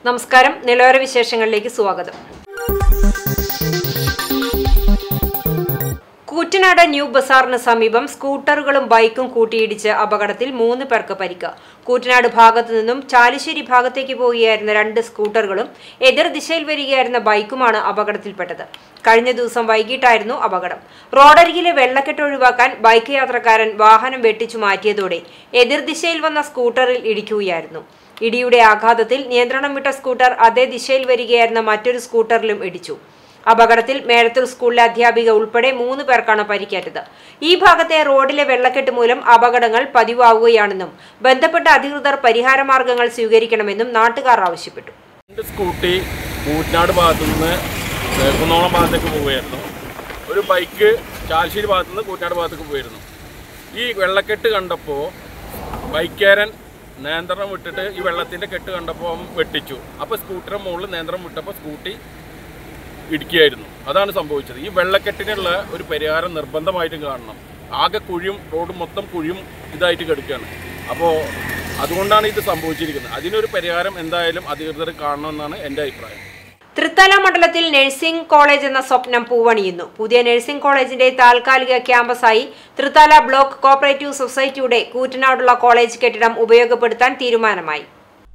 നമസ്കാരം നിലവാര വിശേഷങ്ങളിലേക്ക് സ്വാഗതം കൂറ്റനാട് ന്യൂ ബസാറിന് സമീപം സ്കൂട്ടറുകളും ബൈക്കും കൂട്ടിയിടിച്ച് അപകടത്തിൽ മൂന്ന് പേർക്ക് പരിക്ക് കൂറ്റനാട് ഭാഗത്തു നിന്നും ചാലിശ്ശേരി ഭാഗത്തേക്ക് പോവുകയായിരുന്ന രണ്ട് സ്കൂട്ടറുകളും എതിർ ദിശയിൽ വരികയായിരുന്ന ബൈക്കുമാണ് അപകടത്തിൽപ്പെട്ടത് കഴിഞ്ഞ ദിവസം വൈകിട്ടായിരുന്നു അപകടം റോഡരികിലെ വെള്ളക്കെട്ട് ഒഴിവാക്കാൻ ബൈക്ക് യാത്രക്കാരൻ വാഹനം വെട്ടിച്ചു മാറ്റിയതോടെ എതിർ ദിശയിൽ വന്ന സ്കൂട്ടറിൽ ഇടിക്കുകയായിരുന്നു ഇടിയുടെ ആഘാതത്തിൽ നിയന്ത്രണം വിട്ട സ്കൂട്ടർ അതേ ദിശയിൽ വരികയായിരുന്ന മറ്റൊരു സ്കൂട്ടറിലും ഇടിച്ചു അപകടത്തിൽ മേഴത്തൂർ സ്കൂളിലെ അധ്യാപിക ഉൾപ്പെടെ മൂന്ന് പേർക്കാണ് പരിക്കേറ്റത് ഈ ഭാഗത്തെ റോഡിലെ വെള്ളക്കെട്ട് മൂലം അപകടങ്ങൾ പതിവാകുകയാണെന്നും ബന്ധപ്പെട്ട അധികൃതർ പരിഹാരമാർഗങ്ങൾ സ്വീകരിക്കണമെന്നും നാട്ടുകാർ ആവശ്യപ്പെട്ടു രണ്ട് സ്കൂട്ടി കൂറ്റനാട് ഭാഗത്തു നിന്ന് കുന്നോളം ഭാഗത്തേക്ക് പോവുകയായിരുന്നു ഒരു ബൈക്ക് ചാലശ്ശേരി ഭാഗത്തു നിന്ന് കൂറ്റനാട് ഭാഗത്തേക്ക് പോയിരുന്നു ഈ വെള്ളക്കെട്ട് കണ്ടപ്പോൾ ബൈക്കാരൻ നിയന്ത്രണം വിട്ടിട്ട് ഈ വെള്ളത്തിൻ്റെ കെട്ട് കണ്ടപ്പോൾ അവൻ വെട്ടിച്ചു അപ്പോൾ സ്കൂട്ടറിന് മുകളിൽ നിയന്ത്രണം വിട്ടപ്പോൾ സ്കൂട്ടി ഇടിക്കുകയായിരുന്നു അതാണ് സംഭവിച്ചത് ഈ വെള്ളക്കെട്ടിനുള്ള ഒരു പരിഹാരം നിർബന്ധമായിട്ടും കാണണം ആകെ കുഴിയും റോഡ് മൊത്തം കുഴിയും ഇതായിട്ട് കിടക്കുകയാണ് അപ്പോൾ അതുകൊണ്ടാണ് ഇത് സംഭവിച്ചിരിക്കുന്നത് അതിനൊരു പരിഹാരം എന്തായാലും അധികൃതർ കാണണമെന്നാണ് എൻ്റെ അഭിപ്രായം തൃത്തല മണ്ഡലത്തിൽ നഴ്സിംഗ് കോളേജ് എന്ന സ്വപ്നം പൂവണിയുന്നു പുതിയ നഴ്സിംഗ് കോളേജിന്റെ താൽക്കാലിക ക്യാമ്പസായി തൃത്തല ബ്ലോക്ക് കോപ്പറേറ്റീവ് സൊസൈറ്റിയുടെ കൂറ്റനാടുള്ള കോളേജ് കെട്ടിടം ഉപയോഗപ്പെടുത്താൻ തീരുമാനമായി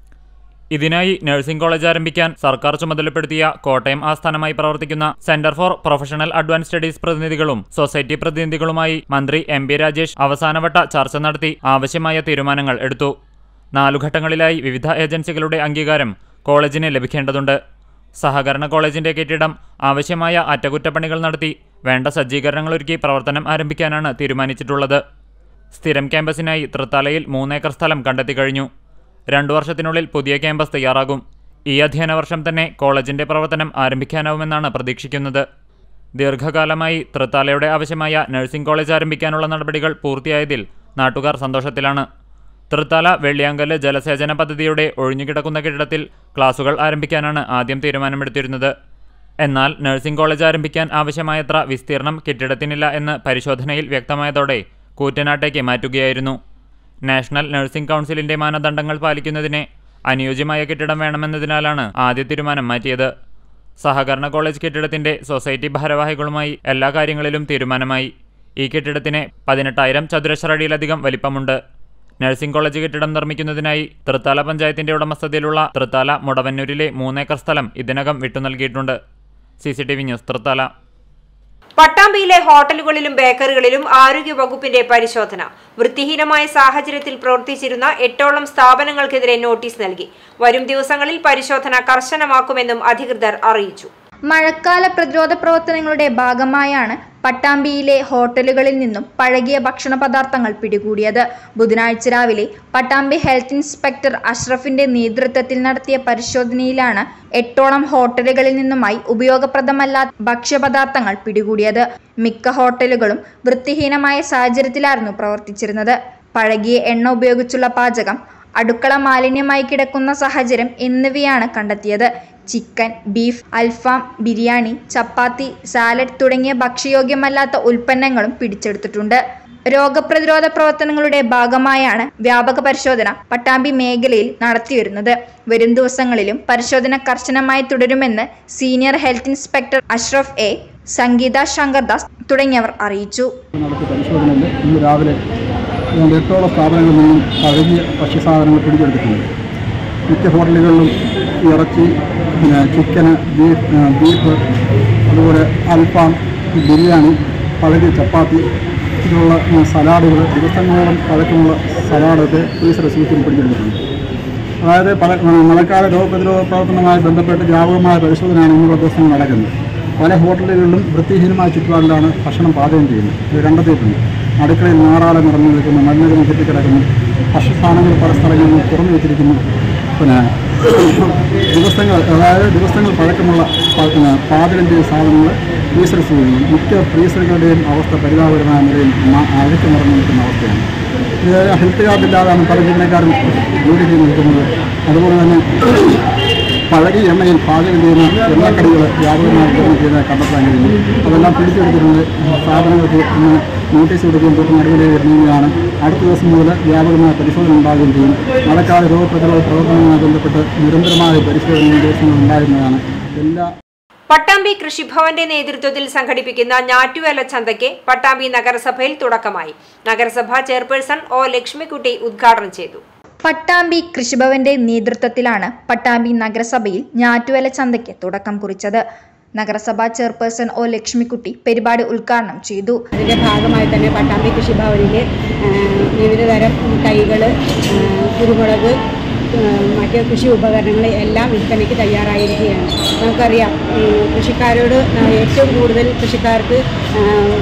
ഇതിനായി നഴ്സിംഗ് കോളേജ് ആരംഭിക്കാൻ സർക്കാർ ചുമതലപ്പെടുത്തിയ കോട്ടയം ആസ്ഥാനമായി പ്രവർത്തിക്കുന്ന centre for professional advance studies പ്രതിനിധികളും സൊസൈറ്റി പ്രതിനിധികളുമായി മന്ത്രി എം പി രാജേഷ് അവസാനവട്ട ചർച്ച നടത്തി ആവശ്യമായ തീരുമാനങ്ങൾ എടുത്തു നാലു ഘട്ടങ്ങളിലായി വിവിധ ഏജൻസികളുടെ അംഗീകാരം കോളേജിന് ലഭിക്കേണ്ടതുണ്ട് സഹകരണ കോളേജിന്റെ കെട്ടിടം ആവശ്യമായ അറ്റകുറ്റപ്പണികൾ നടത്തി വേണ്ട സജ്ജീകരണങ്ങൾ ഒരുക്കി പ്രവർത്തനം ആരംഭിക്കാനാണ് തീരുമാനിച്ചിട്ടുള്ളത് സ്ഥിരം ക്യാമ്പസിനായി തൃത്തലയിൽ മൂന്നേക്കർ സ്ഥലം കണ്ടെത്തി കഴിഞ്ഞു രണ്ടു വർഷത്തിനുള്ളിൽ പുതിയ ക്യാമ്പസ് തയ്യാറാകും ഈ അധ്യയന വർഷം തന്നെ കോളേജിന്റെ പ്രവർത്തനം ആരംഭിക്കാനാവുമെന്നാണ് പ്രതീക്ഷിക്കുന്നത് ദീർഘകാലമായി തൃത്താലയുടെ ആവശ്യമായ നഴ്സിംഗ് കോളേജ് ആരംഭിക്കാനുള്ള നടപടികൾ പൂർത്തിയായതിൽ നാട്ടുകാർ സന്തോഷത്തിലാണ് തൃത്താല വെള്ളിയാങ്കല് ജലസേചന പദ്ധതിയുടെ ഒഴിഞ്ഞുകിടക്കുന്ന കെട്ടിടത്തിൽ ക്ലാസുകൾ ആരംഭിക്കാനാണ് ആദ്യം തീരുമാനമെടുത്തിരുന്നത് എന്നാൽ നഴ്സിംഗ് കോളേജ് ആരംഭിക്കാൻ ആവശ്യമായത്ര വിസ്തീർണം കെട്ടിടത്തിനില്ല എന്ന് പരിശോധനയിൽ വ്യക്തമായതോടെ കൂറ്റനാട്ടേക്ക് മാറ്റുകയായിരുന്നു നാഷണൽ നഴ്സിംഗ് കൗൺസിലിന്റെ മാനദണ്ഡങ്ങൾ പാലിക്കുന്നതിന് അനുയോജ്യമായ കെട്ടിടം വേണമെന്നതിനാലാണ് ആദ്യ തീരുമാനം മാറ്റിയത് സഹകരണ കോളേജ് കെട്ടിടത്തിന്റെ സൊസൈറ്റി ഭാരവാഹികളുമായി എല്ലാ കാര്യങ്ങളിലും തീരുമാനമായി ഈ കെട്ടിടത്തിന് പതിനെട്ടായിരം ചതുരശ്ര അടിയിലധികം വലിപ്പമുണ്ട് നഴ്സിംഗ് കോളേജ് കെട്ടിടം നിർമ്മിക്കുന്നതിനായി തൃത്താല പഞ്ചായത്തിന്റെ ഉടമസ്ഥതയിലുള്ള തൃത്താല മുടവന്നൂരിലെ മൂന്നേക്കർ സ്ഥലം ഇതിനകം വിട്ടു നൽകിയിട്ടുണ്ട് C C T V news Thrithala പട്ടാമ്പിയിലെ ഹോട്ടലുകളിലും ബേക്കറികളിലും ആരോഗ്യ വകുപ്പിന്റെ പരിശോധന വൃത്തിഹീനമായ സാഹചര്യത്തിൽ പ്രവർത്തിച്ചിരുന്ന എട്ടോളം സ്ഥാപനങ്ങൾക്കെതിരെ നോട്ടീസ് നൽകി വരും ദിവസങ്ങളിൽ പരിശോധന കർശനമാക്കുമെന്നും അധികൃതർ അറിയിച്ചു മഴക്കാല പ്രതിരോധ പ്രവർത്തനങ്ങളുടെ ഭാഗമായാണ് പട്ടാമ്പിയിലെ ഹോട്ടലുകളിൽ നിന്നും പഴകിയ ഭക്ഷണ പദാർത്ഥങ്ങൾ പിടികൂടിയത് ബുധനാഴ്ച രാവിലെ പട്ടാമ്പി ഹെൽത്ത് ഇൻസ്പെക്ടർ അഷ്റഫിന്റെ നേതൃത്വത്തിൽ നടത്തിയ പരിശോധനയിലാണ് എട്ടോളം ഹോട്ടലുകളിൽ നിന്നുമായി ഉപയോഗപ്രദമല്ലാത്ത ഭക്ഷ്യപദാർത്ഥങ്ങൾ പിടികൂടിയത് മിക്ക ഹോട്ടലുകളും വൃത്തിഹീനമായ സാഹചര്യത്തിലായിരുന്നു പ്രവർത്തിച്ചിരുന്നത് പഴകിയ എണ്ണ ഉപയോഗിച്ചുള്ള പാചകം അടുക്കള മാലിന്യമായി കിടക്കുന്ന സാഹചര്യം എന്നിവയാണ് കണ്ടെത്തിയത് ചിക്കൻ ബീഫ് അൽഫാം ബിരിയാണി ചപ്പാത്തി സാലഡ് തുടങ്ങിയ ഭക്ഷ്യയോഗ്യമല്ലാത്ത ഉൽപ്പന്നങ്ങളും പിടിച്ചെടുത്തിട്ടുണ്ട് രോഗപ്രതിരോധ പ്രവർത്തനങ്ങളുടെ ഭാഗമായാണ് വ്യാപക പരിശോധന പട്ടാമ്പി മേഖലയിൽ നടത്തിവരുന്നത് വരും ദിവസങ്ങളിലും പരിശോധന കർശനമായി തുടരുമെന്ന് senior health inspector Ashraf A Sangeetha Shankardas തുടങ്ങിയവർ അറിയിച്ചു നടത്തിയ പരിശോധനയിൽ ഇന്ന് രാവിലെ ഏതാണ്ട് എട്ടോളം സ്ഥാപനങ്ങളിൽ നിന്നും പഴകിയ ഭക്ഷ്യസാധനങ്ങൾ പിടിച്ചെടുത്തിട്ടുണ്ട് മിക്ക ഹോട്ടലുകളിലും ഇറച്ചി പിന്നെ ചിക്കന് ബീഫ് ആ, ബീഫ് അതുപോലെ അൽഫാം ബിരിയാണി പഴകിയ ചപ്പാത്തി ഇതുള്ള ആ, സലാഡുകൾ ദിവസങ്ങളോളം പഴക്കമുള്ള സലാഡൊക്കെ ഫ്രീസർ സൂക്ഷിച്ച് പിടിച്ചെടുത്തിട്ടുണ്ട് അതായത് പല മഴക്കാല രോഗപ്രതിരോധ പ്രവർത്തനവുമായി ബന്ധപ്പെട്ട് വ്യാപകമായ പരിശോധനയാണ് ഇന്നുള്ള ദിവസങ്ങൾ നടക്കുന്നത് പല ഹോട്ടലുകളിലും വൃത്തിഹീനമായ ചുറ്റുപാടിലാണ് ഭക്ഷണം പാചകം ചെയ്യുന്നത് ഇത് കണ്ടെത്തിയിട്ടുണ്ട് അടുക്കളയിൽ നാറാടെ നിറഞ്ഞു നിൽക്കുന്നു മലിനജലം കെട്ടിക്കിടക്കുന്നു ഭക്ഷ്യസാധനങ്ങൾ പല സ്ഥലങ്ങളിലും തുറന്നു വെച്ചിരിക്കുന്നു പിന്നെ ദിവസങ്ങൾ അതായത് ദിവസങ്ങൾ പഴക്കമുള്ള പ- പിന്നെ പാചകം ചെയ്ത സാധനങ്ങൾ ഫ്രീസർ സൂക്ഷിക്കുന്നു മിക്ക ഫ്രീസറുകളുടെയും അവസ്ഥ പരിതാപകരമായ നിലയിൽ മ- അഴുക്ക് നിറഞ്ഞു നിൽക്കുന്ന അവസ്ഥയാണ് ഇത് ഹെൽത്ത് കാർഡ് ഇല്ലാതാണ് പല ജീവനക്കാരും ജോലി ചെയ്ത് നിൽക്കുന്നത് അതുപോലെ തന്നെ പഴകിയ എണ്ണയിൽ പാചകം ചെയ്യുന്ന എണ്ണക്കടികൾ വ്യാപകമായി വിതരണം ചെയ്ത് കണ്ടെത്താൻ കഴിയും അതെല്ലാം പിടിച്ചെടുത്തിട്ടുണ്ട് സ്ഥാപനങ്ങൾക്ക് ഇന്ന് നോട്ടീസ് കൊടുക്കുകയും തുടർ നടപടി വരുന്നതിനാണ് അടുത്ത ദിവസം മുതൽ വ്യാപകമായ പരിശോധന ഉണ്ടാകുകയും ചെയ്യും മഴക്കാല രോഗപ്രതിരോധ പ്രവർത്തനവുമായി ബന്ധപ്പെട്ട് നിരന്തരമായ പരിശോധന നിർദ്ദേശങ്ങൾ ഉണ്ടായിരുന്നതാണ് എല്ലാ പട്ടാമ്പി കൃഷിഭവന്റെ നേതൃത്വത്തിൽ സംഘടിപ്പിക്കുന്ന ഞാറ്റുവേല ചന്തയ്ക്ക് പട്ടാമ്പി നഗരസഭയിൽ തുടക്കമായി നഗരസഭ ചെയർപേഴ്സൺ ഒ ലക്ഷ്മിക്കുട്ടി ഉദ്ഘാടനം ചെയ്തു പട്ടാമ്പി കൃഷിഭവന്റെ നേതൃത്വത്തിലാണ് പട്ടാമ്പി നഗരസഭയിൽ ഞാറ്റുവേല ചന്തയ്ക്ക് തുടക്കം കുറിച്ചത് നഗരസഭാ ചെയർപേഴ്സൺ ഒ ലക്ഷ്മിക്കുട്ടി പരിപാടി ഉദ്ഘാടനം ചെയ്തു അതിൻ്റെ ഭാഗമായി തന്നെ പട്ടാമ്പി കൃഷിഭവനിൽ വിവിധ തരം തൈകൾ കുരുമുളക് ആ, മറ്റ് കൃഷി ഉപകരണങ്ങൾ എല്ലാം വിൽപ്പനയ്ക്ക് തയ്യാറായിരിക്കുകയാണ് നമുക്കറിയാം ഈ കൃഷിക്കാരോട് ആ, ഏറ്റവും കൂടുതൽ കൃഷിക്കാർക്ക് ആ,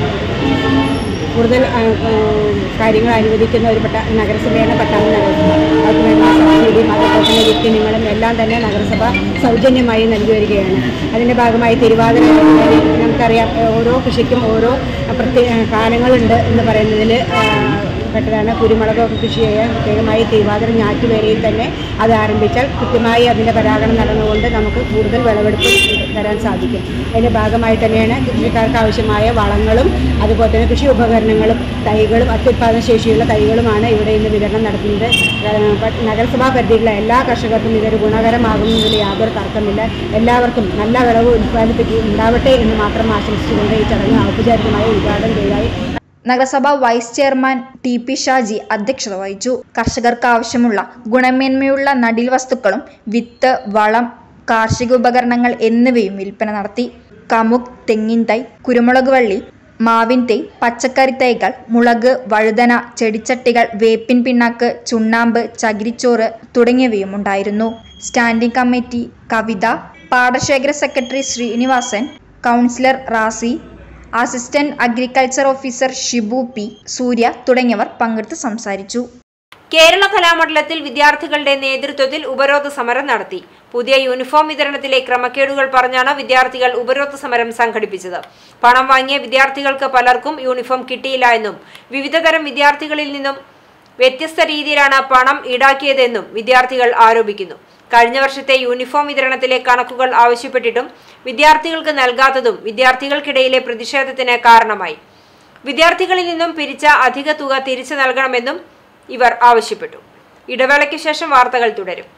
കൂടുതൽ ആ, ആ, കാര്യങ്ങൾ അനുവദിക്കുന്ന ഒരു പട്ട നഗരസഭയാണ് പട്ടാമ്പി നഗരസഭ അവർക്ക് വേണ്ട സബ്സിഡിയും അതുപോലെ തന്നെ വിത്തിനങ്ങളും എല്ലാം തന്നെ നഗരസഭ സൗജന്യമായി നൽകി വരികയാണ് അതിൻ്റെ ഭാഗമായി തിരുവാതിര മേഖലയിൽ നമുക്കറിയാം ഏഹ് ഓരോ കൃഷിക്കും ഓരോ പ്രത്യേക കാലങ്ങളുണ്ട് എന്ന് പറയുന്നതിൽ പെട്ടതാണ് കുരുമുളകൊക്കെ കൃഷി ചെയ്യാൻ പ്രത്യേകമായി തിരുവാതിര ഞാറ്റുവേലയിൽ തന്നെ അത് ആരംഭിച്ചാൽ കൃത്യമായി അതിൻ്റെ പരാഗണം നടന്നുകൊണ്ട് നമുക്ക് കൂടുതൽ വിളവെടുപ്പ് തരാൻ സാധിക്കും അതിൻ്റെ ഭാഗമായി തന്നെയാണ് കൃഷിക്കാർക്ക് ആവശ്യമായ വളങ്ങളും അതുപോലെ തന്നെ കൃഷി ഉപകരണങ്ങളും തൈകളും അത്യുത്പാദന ശേഷിയുള്ള തൈകളുമാണ് ഇവിടെ ഇന്ന് വിതരണം നടത്തുന്നത് ഏഹ് പ- നഗരസഭാ പരിധിയിലുള്ള എല്ലാ കർഷകർക്കും ഇതൊരു ഗുണകരമാകുന്നതിൽ യാതൊരു തർക്കമില്ല എല്ലാവർക്കും നല്ല വിളവ് ഉത്പാദിപ്പിക്കുക ഉണ്ടാവട്ടെ എന്ന് മാത്രം ആശംസിച്ചുകൊണ്ട് ഈ ചടങ്ങ് ഔപചാരികമായി ഉദ്ഘാടനം ചെയ്തതായി നഗരസഭ vice chairman T P Shaji അധ്യക്ഷത വഹിച്ചു കർഷകർക്ക് ആവശ്യമുള്ള ഗുണമേന്മയുള്ള നടീൽ വസ്തുക്കളും വിത്ത് വളം കാർഷിക ഉപകരണങ്ങൾ എന്നിവയും വിൽപ്പന നടത്തി കമുക് തെങ്ങിൻ തൈ കുരുമുളക് വള്ളി മാവിൻ തൈ പച്ചക്കറി തൈകൾ മുളക് വഴുതന ചെടിച്ചട്ടികൾ വേപ്പിൻ പിണ്ണാക്ക് ചുണ്ണാമ്പ് ചകിരിച്ചോറ് തുടങ്ങിയവയും ഉണ്ടായിരുന്നു സ്റ്റാൻഡിംഗ് കമ്മിറ്റി കവിത പാടശേഖര secretary Srinivasan councillor Rasi assistant agriculture officer Shibu P Surya തുടങ്ങിയവർ പങ്കെടുത്ത് സംസാരിച്ചു കേരള കലാമണ്ഡലത്തിൽ വിദ്യാർത്ഥികളുടെ നേതൃത്വത്തിൽ ഉപരോധ സമരം നടത്തി പുതിയ യൂണിഫോം വിതരണത്തിലെ ക്രമക്കേടുകൾ പറഞ്ഞാണ് വിദ്യാർത്ഥികൾ ഉപരോധ സമരം സംഘടിപ്പിച്ചത് പണം വാങ്ങിയ വിദ്യാർത്ഥികൾക്ക് പലർക്കും യൂണിഫോം കിട്ടിയില്ല എന്നും വിവിധതരം വിദ്യാർത്ഥികളിൽ നിന്നും വ്യത്യസ്ത രീതിയിലാണ് പണം ഈടാക്കിയതെന്നും വിദ്യാർത്ഥികൾ ആരോപിക്കുന്നു കഴിഞ്ഞ വർഷത്തെ യൂണിഫോം വിതരണത്തിലെ കണക്കുകൾ ആവശ്യപ്പെട്ടിട്ടും വിദ്യാർത്ഥികൾക്ക് നൽകാത്തതും വിദ്യാർത്ഥികൾക്കിടയിലെ പ്രതിഷേധത്തിന് കാരണമായി വിദ്യാർത്ഥികളിൽ നിന്നും പിരിച്ച അധിക തുക തിരിച്ചു നൽകണമെന്നും ഇവർ ആവശ്യപ്പെട്ടു ഇടവേളയ്ക്ക് ശേഷം വാർത്തകൾ തുടരും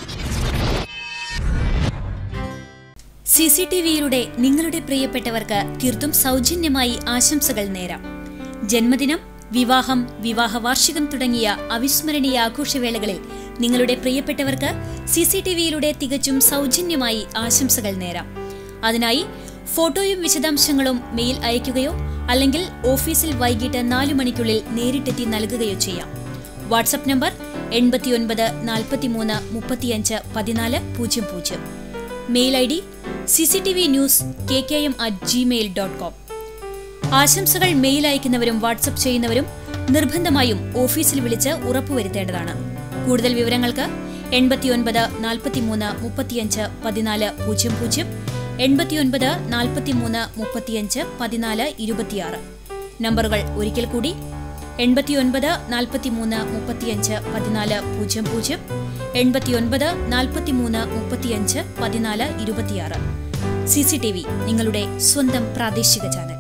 സി സി ടി വിയിലൂടെ നിങ്ങളുടെ പ്രിയപ്പെട്ടവർക്ക് തീർത്തും സൗജന്യമായി ആശംസകൾ നേരാം ജന്മദിനം വിവാഹം വിവാഹ വാർഷികം തുടങ്ങിയ അവിസ്മരണീയ ആഘോഷവേളകളിൽ നിങ്ങളുടെ പ്രിയപ്പെട്ടവർക്ക് സി സി ടി വിയിലൂടെ തികച്ചും സൗജന്യമായി ആശംസകൾ നേരാം അതിനായി ഫോട്ടോയും വിശദാംശങ്ങളും മെയിൽ അയയ്ക്കുകയോ അല്ലെങ്കിൽ ഓഫീസിൽ വൈകിട്ട് നാലു മണിക്കുള്ളിൽ നേരിട്ടെത്തി നൽകുകയോ ചെയ്യാം വാട്സപ്പ് നമ്പർ എൺപത്തിയൊൻപത് നാൽപ്പത്തിമൂന്ന് മുപ്പത്തിയഞ്ച് പതിനാല് പൂജ്യം പൂജ്യം mail I D C C T V news K K M at Gmail dot com ആശംസകൾ മെയിൽ അയക്കുന്നവരും വാട്സപ്പ് ചെയ്യുന്നവരും നിർബന്ധമായും ഓഫീസിൽ വിളിച്ച് ഉറപ്പുവരുത്തേണ്ടതാണ് കൂടുതൽ വിവരങ്ങൾക്ക് എൺപത്തിയൊൻപത് നാൽപ്പത്തിമൂന്ന് മുപ്പത്തിയഞ്ച് പതിനാല് പൂജ്യം പൂജ്യം എൺപത്തിയൊൻപത് നാൽപ്പത്തിമൂന്ന് മുപ്പത്തിയഞ്ച് പതിനാല് ഇരുപത്തിയാറ് നമ്പറുകൾ ഒരിക്കൽ കൂടി എൺപത്തിയൊൻപത് നാൽപ്പത്തിമൂന്ന് മുപ്പത്തിയഞ്ച് പതിനാല് പൂജ്യം പൂജ്യം എൺപത്തിയൊൻപത് നാൽപ്പത്തിമൂന്ന് മുപ്പത്തിയഞ്ച് പതിനാല് ഇരുപത്തിയാറ് സി സി ടി വി നിങ്ങളുടെ സ്വന്തം പ്രാദേശിക ചാനൽ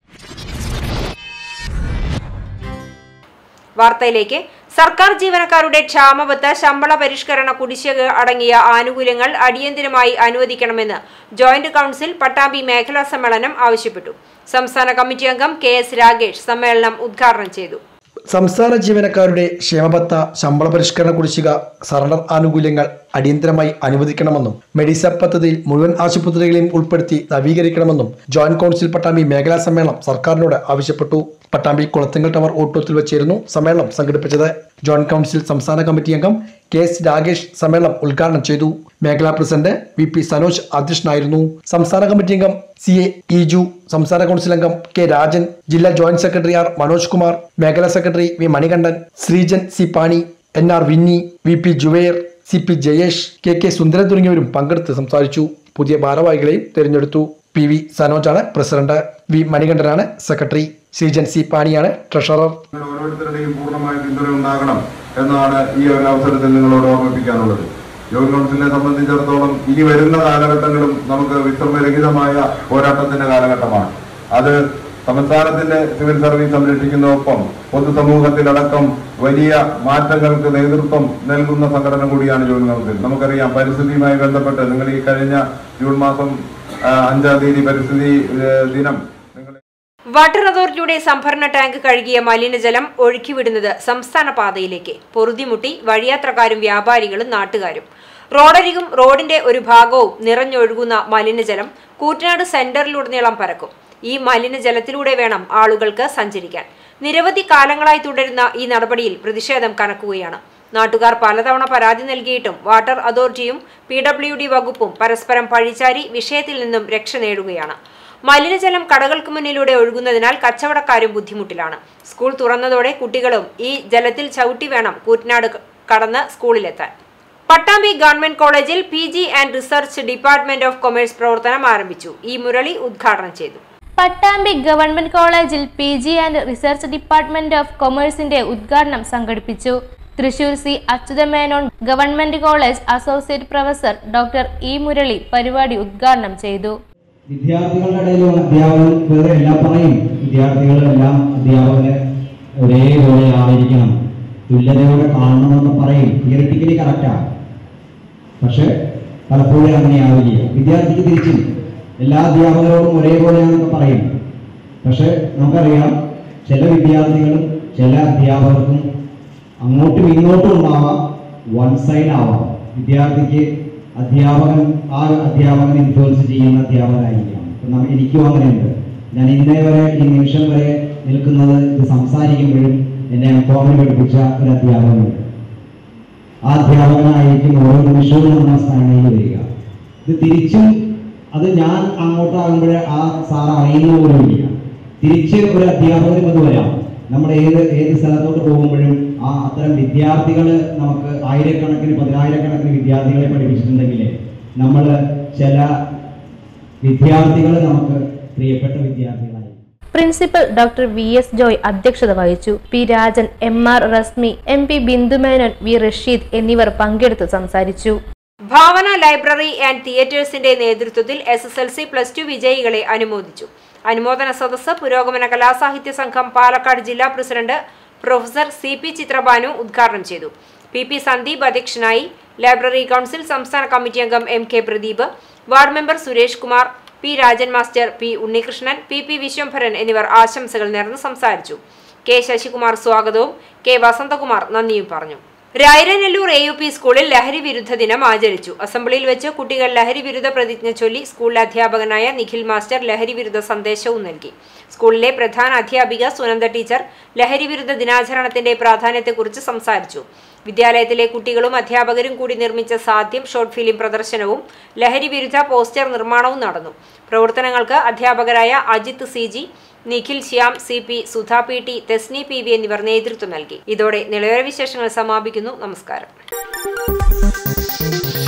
വാർത്തയിലേക്ക് സർക്കാർ ജീവനക്കാരുടെ ക്ഷാമബത്ത ശമ്പള പരിഷ്കരണ കുടിശ്ശിക അടങ്ങിയ ആനുകൂല്യങ്ങൾ അടിയന്തിരമായി അനുവദിക്കണമെന്ന് ജോയിന്റ് കൌൺസിൽ പട്ടാമ്പി മേഖലാ സമ്മേളനം ആവശ്യപ്പെട്ടു സംസ്ഥാന കമ്മിറ്റി അംഗം കെ എസ് രാഗേഷ് സമ്മേളനം ഉദ്ഘാടനം ചെയ്തു സംസ്ഥാന ജീവനക്കാരുടെ ക്ഷേമബത്ത ശമ്പള പരിഷ്കരണ കുടിശ്ശിക സറണ്ടർ ആനുകൂല്യങ്ങൾ അടിയന്തരമായി അനുവദിക്കണമെന്നും മെഡിസപ്പ് പദ്ധതിയിൽ മുഴുവൻ ആശുപത്രികളെയും ഉൾപ്പെടുത്തി നവീകരിക്കണമെന്നും ജോയിന്റ് കൗൺസിൽ പട്ടാമ്പി മേഖലാ സമ്മേളനം സർക്കാരിനോട് ആവശ്യപ്പെട്ടു പട്ടാമ്പി കുളത്തിങ്കൽ ടവർ ഓട്ടോത്തിൽ വെച്ചായിരുന്നു സമ്മേളനം സംഘടിപ്പിച്ചത് ജോയിന്റ് കൗൺസിൽ സംസ്ഥാന കമ്മിറ്റി അംഗം കെ എസ് രാഗേഷ് സമ്മേളനം ഉദ്ഘാടനം ചെയ്തു മേഖലാ പ്രസിഡന്റ് വി പി സനോജ് അധ്യക്ഷനായിരുന്നു സംസ്ഥാന കമ്മിറ്റി അംഗം സി എ ഇജു സംസ്ഥാന കൗൺസിൽ അംഗം കെ രാജൻ ജില്ലാ joint secretary R Manoj Kumar മേഖലാ secretary V Manikandan Sreejan C Pani N R Vinni V P Juvair C P Jayesh K K Sundaran തുടങ്ങിയവരും പങ്കെടുത്ത് സംസാരിച്ചു പുതിയ ഭാരവാഹികളെയും തിരഞ്ഞെടുത്തു പി വി സനോജാണ് പ്രസിഡന്റ് വി മണികണ്ഠനാണ് സെക്രട്ടറി ശ്രീജൻ സി പാണിയാണ് ട്രഷറർ നിങ്ങൾ ഓരോരുത്തരുടെയും പൂർണ്ണമായ പിന്തുണ ഉണ്ടാകണം എന്നാണ് ഈ ഒരു അവസരത്തിൽ നിങ്ങളോട് ഓർമ്മിപ്പിക്കാനുള്ളത് യോഗ കൗൺസിലിനെ സംബന്ധിച്ചിടത്തോളം ഇനി വരുന്ന കാലഘട്ടങ്ങളും നമുക്ക് വിശ്രമരഹിതമായ പോരാട്ടത്തിന്റെ കാലഘട്ടമാണ് അത് സംസ്ഥാനത്തിന്റെ സിവിൽ സർവീസ് സംരക്ഷിക്കുന്നതൊപ്പം പൊതുസമൂഹത്തിലടക്കം വലിയ മാറ്റങ്ങൾക്ക് നേതൃത്വം നൽകുന്ന സംഘടന കൂടിയാണ് ജൂൺ കൗൺസിൽ നമുക്കറിയാം പരിസ്ഥിതിയുമായി ബന്ധപ്പെട്ട് നിങ്ങൾ ഈ കഴിഞ്ഞ ജൂൺ മാസം ആ, അഞ്ചാം തീയതി പരിസ്ഥിതി ഏ, ദിനം നിങ്ങൾ വാട്ടർ അതോറിറ്റിയുടെ സംഭരണ ടാങ്ക് കഴുകിയ മലിനജലം ഒഴുക്കിവിടുന്നത് സംസ്ഥാന പാതയിലേക്ക് പൊറുതിമുട്ടി വഴിയാത്രക്കാരും വ്യാപാരികളും നാട്ടുകാരും റോഡരികും റോഡിന്റെ ഒരു ഭാഗവും നിറഞ്ഞൊഴുകുന്ന മലിനജലം കൂറ്റനാട് സെന്ററിലുടനീളം പരക്കും ഈ മലിനജലത്തിലൂടെ വേണം ആളുകൾക്ക് സഞ്ചരിക്കാൻ നിരവധി കാലങ്ങളായി തുടരുന്ന ഈ നടപടിയിൽ പ്രതിഷേധം കനക്കുകയാണ് നാട്ടുകാർ പലതവണ പരാതി നൽകിയിട്ടും വാട്ടർ അതോറിറ്റിയും പി ഡബ്ല്യു ഡി വകുപ്പും പരസ്പരം പഴിച്ചാരി വിഷയത്തിൽ നിന്നും രക്ഷ നേടുകയാണ് മലിനജലം കടകൾക്ക് മുന്നിലൂടെ ഒഴുകുന്നതിനാൽ കച്ചവടക്കാരും ബുദ്ധിമുട്ടിലാണ് സ്കൂൾ തുറന്നതോടെ കുട്ടികളും ഈ ജലത്തിൽ ചവിട്ടി വേണം കൂറ്റനാട് ക- കടന്ന് സ്കൂളിലെത്താൻ പട്ടാമ്പി ഗവൺമെന്റ് കോളേജിൽ P G and research department of commerce പ്രവർത്തനം ആരംഭിച്ചു ഇ മുരളി ഉദ്ഘാടനം ചെയ്തു പട്ടാമ്പി ഗവൺമെന്റ് കോളേജിൽ P G and research department of കൊമേഴ്സിന്റെ ഉദ്ഘാടനം സംഘടിപ്പിച്ചു Thrissur C Achuthamenon government college associate professor doctor E Murali പരിപാടി ഉദ്ഘാടനം ചെയ്തു വിദ്യാർത്ഥികളുടെ ഇടയിലും അധ്യാപകൻ വേറെ എല്ലാം പറയും വിദ്യാർത്ഥികളെല്ലാം അധ്യാപകന് ഒരേപോലെ ആയിരിക്കണം തുല്യതയോടെ കാണണമെന്ന് പറയും തിയറിറ്റിക്കലി കറക്റ്റാണ് പക്ഷെ പലപ്പോഴും അങ്ങനെ ആവില്ല വിദ്യാർത്ഥിക്ക് തിരിച്ചും എല്ലാ അധ്യാപകരോടും ഒരേപോലെയാണെന്നൊക്കെ പറയും പക്ഷെ നമുക്കറിയാം ചില വിദ്യാർത്ഥികളും ചില അധ്യാപകർക്കും അങ്ങോട്ടും ഇങ്ങോട്ടും ഉണ്ടാവാം വൺ സൈഡ് ആവാം വിദ്യാർത്ഥിക്ക് അധ്യാപകൻ ആ അധ്യാപകൻ ഇൻഫ്ലുവൻസ് ചെയ്യുന്ന അധ്യാപകനായിരിക്കാം ഇപ്പം നമ്മ എനിക്കും അങ്ങനെയുണ്ട് ഞാൻ ഇന്നേ വരെ ഈ നിമിഷം വരെ നിൽക്കുന്നത് ഇത് സംസാരിക്കുമ്പോഴും എന്നെ കോമഡി പഠിപ്പിച്ച ഒരു അധ്യാപകനുണ്ട് ആ അധ്യാപകനായിരിക്കും ഓരോ നിമിഷവും നമ്മുടെ സ്ഥാനയിൽ വരിക ഇത് തിരിച്ചും അത് ഞാൻ അങ്ങോട്ടാകുമ്പോൾ ആ സാർ അറിയുന്ന പോലും ഇല്ല തിരിച്ച് ഒരു അധ്യാപകനും അത് വരാം നമ്മൾ ഏത് ഏത് സ്ഥലത്തോട്ട് പോകുമ്പോഴും ആ അത്തരം വിദ്യാർത്ഥികൾ നമുക്ക് ആയിരക്കണക്കിന് പതിനായിരക്കണക്കിന് വിദ്യാർത്ഥികളെ പഠിപ്പിച്ചിട്ടുണ്ടെങ്കിൽ നമ്മൾ ചില വിദ്യാർത്ഥികൾ നമുക്ക് പ്രിയപ്പെട്ട വിദ്യാർത്ഥികളായി principal doctor V S Joy അധ്യക്ഷത വഹിച്ചു P Rajan M R Rasmi M P Bindumenon V Rasheed എന്നിവർ പങ്കെടുത്ത് സംസാരിച്ചു ഭാവന ലൈബ്രറി ആൻഡ് തിയേറ്റേഴ്സിന്റെ നേതൃത്വത്തിൽ S S L C plus two വിജയികളെ അനുമോദിച്ചു അനുമോദന സദസ്സ് പുരോഗമന കലാസാഹിത്യ സംഘം പാലക്കാട് ജില്ലാ president professor C P Chithrabanu ഉദ്ഘാടനം ചെയ്തു പി പി സന്ദീപ് അധ്യക്ഷനായി ലൈബ്രറി കൗൺസിൽ സംസ്ഥാന കമ്മിറ്റി അംഗം M K Pradeep ward member Suresh Kumar P Rajan master P Unnikrishnan P P Viswambharan എന്നിവർ ആശംസകൾ നേർന്ന് സംസാരിച്ചു കെ ശശികുമാർ സ്വാഗതവും കെ വസന്തകുമാർ നന്ദിയും പറഞ്ഞു രായരനെല്ലൂർ എ യു പി സ്കൂളിൽ ലഹരി വിരുദ്ധ ദിനം ആചരിച്ചു അസംബ്ലിയിൽ വെച്ച് കുട്ടികൾ ലഹരി വിരുദ്ധ പ്രതിജ്ഞ ചൊല്ലി സ്കൂളിലെ അധ്യാപകനായ നിഖിൽ മാസ്റ്റർ ലഹരി വിരുദ്ധ സന്ദേശവും നൽകി സ്കൂളിലെ പ്രധാന അധ്യാപിക സുനന്ദ ടീച്ചർ ലഹരി വിരുദ്ധ ദിനാചരണത്തിന്റെ പ്രാധാന്യത്തെക്കുറിച്ച് സംസാരിച്ചു വിദ്യാലയത്തിലെ കുട്ടികളും അധ്യാപകരും കൂടി നിർമ്മിച്ച സാധ്യം ഷോർട്ട് ഫിലിം പ്രദർശനവും ലഹരി വിരുദ്ധ പോസ്റ്റർ നിർമ്മാണവും നടന്നു പ്രവർത്തനങ്ങൾക്ക് അധ്യാപകരായ Ajith C G Nikhil Shyam C P Sudha P T Thesni P V എന്നിവർ നേതൃത്വം നൽകി ഇതോടെ നിലവിലെ വിശേഷങ്ങൾ സമാപിക്കുന്നു നമസ്കാരം